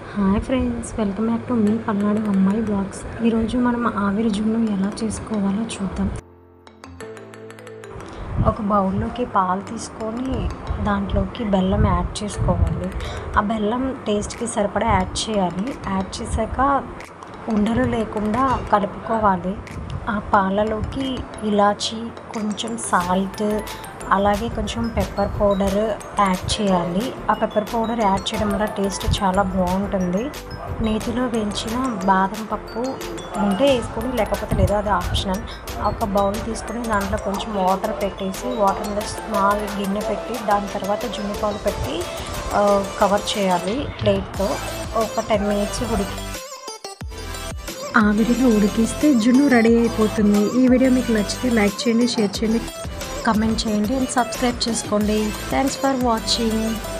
hi friends welcome back to మీ పల్నాడు అమ్మాయి blogs ఈరోజు మనం ఆవిరి జున్ను ఎలా చేసుకోవాలో చూద్దాం ఒక బౌల్లోకి పాలు తీసుకొని దాంట్లోకి బెల్లం యాడ్ చేసుకోవాలి ఆ బెల్లం టేస్ట్కి సరిపడా యాడ్ చేయాలి యాడ్ చేశాక ఉండలు లేకుండా కలుపుకోవాలి ఆ పాలలోకి ఇలాచి కొంచెం సాల్ట్ అలాగే కొంచెం పెప్పర్ పౌడర్ యాడ్ చేయాలి ఆ పెప్పర్ పౌడర్ యాడ్ చేయడం వల్ల టేస్ట్ చాలా బాగుంటుంది నేతిలో వేయించిన బాదం పప్పు ఉంటే వేసుకొని లేకపోతే లేదు అది ఆప్షనల్ ఒక బౌల్ తీసుకొని దాంట్లో కొంచెం వాటర్ పెట్టేసి వాటర్ మీద స్మాల్ గిన్నె పెట్టి దాని తర్వాత జున్ను పాలు పెట్టి ఆ, కవర్ చేయాలి ప్లేట్తో ఒక టెన్ మినిట్స్ ఉడికి ఆవిరిలో ఉడికిస్తే జున్ను రెడీ అయిపోతుంది ఈ వీడియో మీకు నచ్చితే లైక్ చేయండి షేర్ చేయండి కమెంట్ చేయండి అండ్ సబ్స్క్రైబ్ చేసుకోండి థ్యాంక్స్ ఫర్ వాచింగ్